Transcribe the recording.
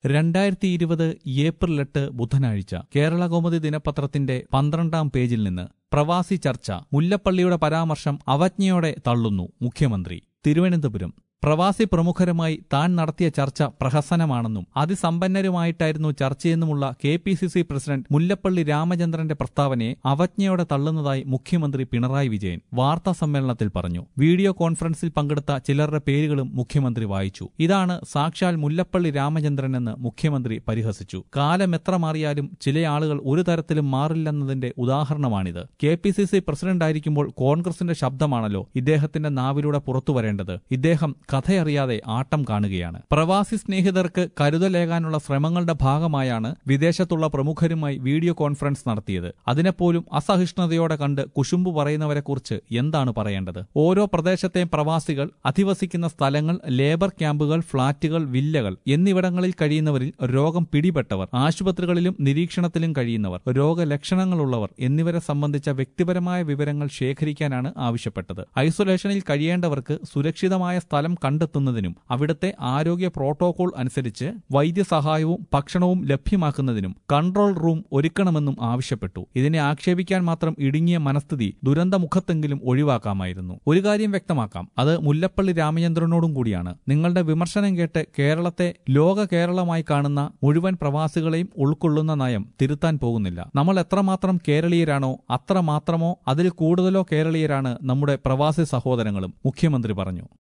രണ്ടായിരത്തി ഇരുപത് ഏപ്രിൽ എട്ട് ബുധനാഴ്ച കേരള കൗമുദി ദിനപത്രത്തിന്റെ പന്ത്രണ്ടാം പേജിൽ നിന്ന് പ്രവാസി ചർച്ച മുല്ലപ്പള്ളിയുടെ പരാമർശം അവജ്ഞയോടെ തള്ളുന്നു മുഖ്യമന്ത്രി തിരുവനന്തപുരം പ്രവാസി പ്രമുഖരുമായി താൻ നടത്തിയ ചർച്ച പ്രഹസനമാണെന്നും അതിസമ്പന്നരുമായിട്ടായിരുന്നു ചർച്ചയെന്നുമുള്ള K P C C president Mullappally രാമചന്ദ്രന്റെ പ്രസ്താവനയെ അവജ്ഞയോടെ തള്ളുന്നതായി മുഖ്യമന്ത്രി പിണറായി വിജയൻ വാർത്താ സമ്മേളനത്തിൽ പറഞ്ഞു വീഡിയോ കോൺഫറൻസിൽ പങ്കെടുത്ത ചിലരുടെ പേരുകളും മുഖ്യമന്ത്രി വായിച്ചു ഇതാണ് സാക്ഷാൽ മുല്ലപ്പള്ളി രാമചന്ദ്രനെന്ന് മുഖ്യമന്ത്രി പരിഹസിച്ചു കാലം എത്ര മാറിയാലും ചില ആളുകൾ ഒരു തരത്തിലും മാറില്ലെന്നതിന്റെ ഉദാഹരണമാണിത് കെ പി സി സി പ്രസിഡന്റായിരിക്കുമ്പോൾ കോൺഗ്രസിന്റെ ശബ്ദമാണല്ലോ ഇദ്ദേഹത്തിന്റെ നാവിലൂടെ പുറത്തുവരേണ്ടത് ഇദ്ദേഹം കഥയറിയാതെ ആട്ടം കാണുകയാണ് പ്രവാസി സ്നേഹിതർക്ക് കരുതലേകാനുള്ള ശ്രമങ്ങളുടെ ഭാഗമായാണ് വിദേശത്തുള്ള പ്രമുഖരുമായി വീഡിയോ കോൺഫറൻസ് നടത്തിയത് അതിനെപ്പോലും അസഹിഷ്ണുതയോടെ കണ്ട് കുശുമ്പു പറയുന്നവരെക്കുറിച്ച് എന്താണ് പറയേണ്ടത് ഓരോ പ്രദേശത്തെയും പ്രവാസികൾ അധിവസിക്കുന്ന സ്ഥലങ്ങൾ ലേബർ ക്യാമ്പുകൾ ഫ്ളാറ്റുകൾ വില്ലകൾ എന്നിവിടങ്ങളിൽ കഴിയുന്നവരിൽ രോഗം പിടിപെട്ടവർ ആശുപത്രികളിലും നിരീക്ഷണത്തിലും കഴിയുന്നവർ രോഗലക്ഷണങ്ങളുള്ളവർ എന്നിവരെ സംബന്ധിച്ച വ്യക്തിപരമായ വിവരങ്ങൾ ശേഖരിക്കാനാണ് ആവശ്യപ്പെട്ടത് ഐസൊലേഷനിൽ കഴിയേണ്ടവർക്ക് സുരക്ഷിതമായ സ്ഥലം കണ്ടെത്തുന്നതിനും അവിടുത്തെ ആരോഗ്യ പ്രോട്ടോകോൾ അനുസരിച്ച് വൈദ്യസഹായവും ഭക്ഷണവും ലഭ്യമാക്കുന്നതിനും കൺട്രോൾ റൂം ഒരുക്കണമെന്നും ആവശ്യപ്പെട്ടു ഇതിനെ ആക്ഷേപിക്കാൻ മാത്രം ഇടുങ്ങിയ മനസ്ഥിതി ദുരന്തമുഖത്തെങ്കിലും ഒഴിവാക്കാമായിരുന്നു ഒരു കാര്യം വ്യക്തമാക്കാം അത് മുല്ലപ്പള്ളി രാമചന്ദ്രനോടും കൂടിയാണ് നിങ്ങളുടെ വിമർശനം കേട്ട് കേരളത്തെ ലോക കേരളമായി കാണുന്ന മുഴുവൻ പ്രവാസികളെയും ഉൾക്കൊള്ളുന്ന നയം തിരുത്താൻ പോകുന്നില്ല നമ്മൾ എത്രമാത്രം കേരളീയരാണോ അത്ര മാത്രമോ അതിൽ കൂടുതലോ കേരളീയരാണ് നമ്മുടെ പ്രവാസി സഹോദരങ്ങളും മുഖ്യമന്ത്രി പറഞ്ഞു